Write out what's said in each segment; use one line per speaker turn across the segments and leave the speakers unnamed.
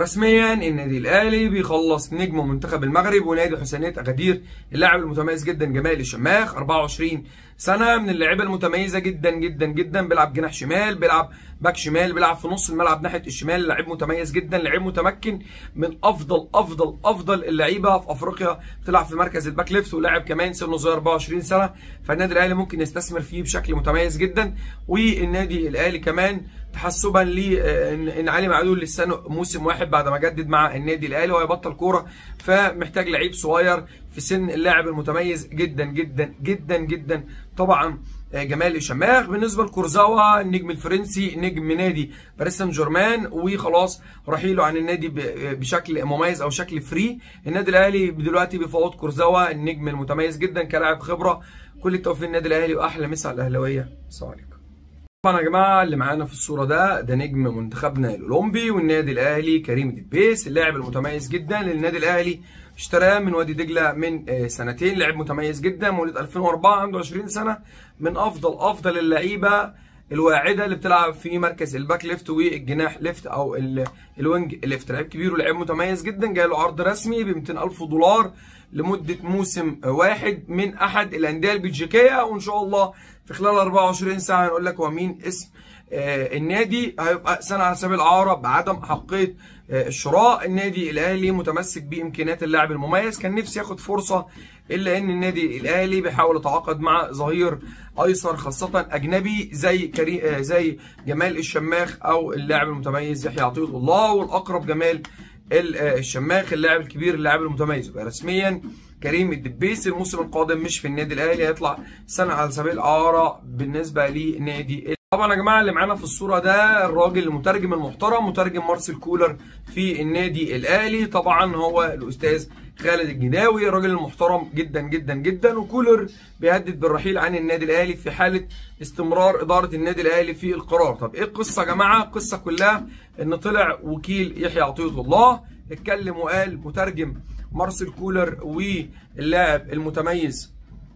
رسميا النادي الاهلي بيخلص نجم منتخب المغرب ونادي حسينيه اغادير اللاعب المتميز جدا جمال الشماخ 24 سنه من اللعيبه المتميزه جدا جدا جدا بيلعب جناح شمال بيلعب باك شمال بيلعب في نص الملعب ناحيه الشمال لعيب متميز جدا لعيب متمكن من افضل افضل افضل اللعيبه في افريقيا بتلعب في مركز الباك ليفت ولاعب كمان سنه صغير 24 سنه فالنادي الاهلي ممكن يستثمر فيه بشكل متميز جدا والنادي الاهلي كمان تحسبا ل ان علي معلول لسه موسم واحد بعد ما جدد مع النادي الاهلي وهيبطل كوره فمحتاج لعيب صغير في سن اللاعب المتميز جدا جدا جدا جدا طبعا جمال الشماخ بالنسبه لكورزاوا النجم الفرنسي نجم نادي باريس سان جيرمان وخلاص رحيله عن النادي بشكل مميز او شكل فري النادي الاهلي دلوقتي بيفاوض كورزاوا النجم المتميز جدا كلاعب خبره كل التوفيق للنادي الاهلي واحلى مسا على الاهلاويه السلام عليكم طبعا يا جماعه اللي معانا في الصوره ده ده نجم منتخبنا الاولمبي والنادي الاهلي كريم دبيس اللاعب المتميز جدا للنادي الاهلي اشتراه من وادي دجله من سنتين لاعب متميز جدا مواليد 2004 عنده 20 سنه من افضل افضل اللعيبه الواعده اللي بتلعب في مركز الباك ليفت والجناح ليفت او الوينج ليفت لعيب كبير ولاعيب متميز جدا جاي له عرض رسمي ب 200000 دولار لمده موسم واحد من احد الانديه البلجيكيه وان شاء الله في خلال 24 ساعه هنقول لك هو مين اسم آه النادي هيبقى سنه على سبيل الاعاره بعدم حقيه آه الشراء النادي الاهلي متمسك بامكانيات اللاعب المميز كان نفسي ياخد فرصه الا ان النادي الاهلي بيحاول يتعاقد مع ظهير ايسر خاصه اجنبي زي كري آه زي جمال الشماخ او اللاعب المتميز يحيى عطيه الله والاقرب جمال الشماخ اللاعب الكبير اللاعب المتميز يبقى رسميا كريم الدبيسي الموسم القادم مش في النادي الاهلي هيطلع سنه على سبيل الاعاره بالنسبه لنادي طبعا يا جماعه اللي معانا في الصوره ده الراجل المترجم المحترم مترجم مارسيل كولر في النادي الاهلي طبعا هو الاستاذ خالد الجداوي الراجل المحترم جدا جدا جدا وكولر بيهدد بالرحيل عن النادي الاهلي في حاله استمرار اداره النادي الاهلي في القرار طب ايه القصه يا جماعه القصه كلها ان طلع وكيل يحيى عطيه الله اتكلم وقال مترجم مارسيل كولر واللاعب المتميز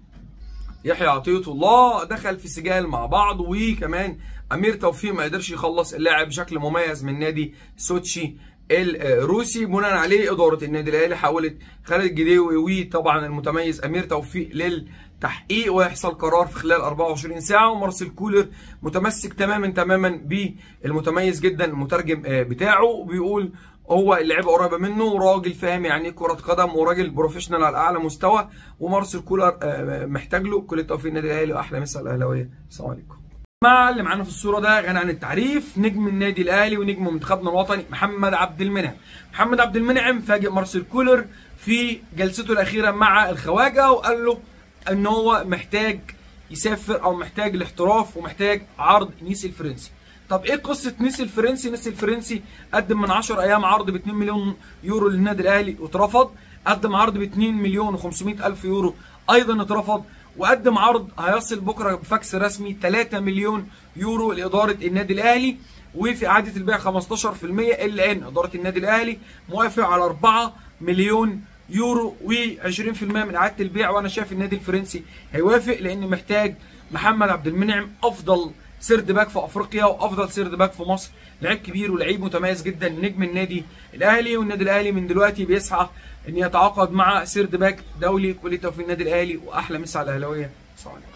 يحيى عطيه الله دخل في سجال مع بعض وكمان امير توفيق ما قدرش يخلص اللاعب بشكل مميز من نادي سوتشي الروسي بناء عليه اداره النادي الاهلي حاولت خالد الجديوي وطبعا المتميز امير توفيق للتحقيق ويحصل قرار في خلال 24 ساعه ومارسيل كولر متمسك تماما تماما بالمتميز جدا المترجم بتاعه وبيقول هو اللعيبه قريبه منه وراجل فاهم يعني ايه كره قدم وراجل بروفيشنال على اعلى مستوى ومارسيل كولر محتاج له كل التوفيق النادي الاهلي واحلى مسا الاهلاويه السلام عليكم مع اللي معانا في الصوره ده غني عن التعريف نجم النادي الاهلي ونجم منتخبنا الوطني محمد عبد المنعم محمد عبد المنعم فاجئ مارسيل كولر في جلسته الاخيره مع الخواجه وقال له ان هو محتاج يسافر او محتاج الاحتراف ومحتاج عرض نيس الفرنسي طب ايه قصه نيس الفرنسي نيس الفرنسي قدم من 10 ايام عرض ب 2 مليون يورو للنادي الاهلي واترفض قدم عرض ب 2 مليون و500 الف يورو ايضا اترفض وقدم عرض هيصل بكره بفاكس رسمي 3 مليون يورو لاداره النادي الاهلي وفي اعاده البيع 15% الا ان اداره النادي الاهلي موافق على 4 مليون يورو و20% من اعاده البيع وانا شايف النادي الفرنسي هيوافق لان محتاج محمد عبد المنعم افضل سيرد باك في افريقيا وافضل سيرد باك في مصر لعيب كبير ولعيب متميز جدا نجم النادي الاهلي والنادي الاهلي من دلوقتي بيسعى ان يتعاقد مع سيرد باك دولي كل التوفيق النادي الاهلي واحلى مسا على الاهلاويه السلام عليكم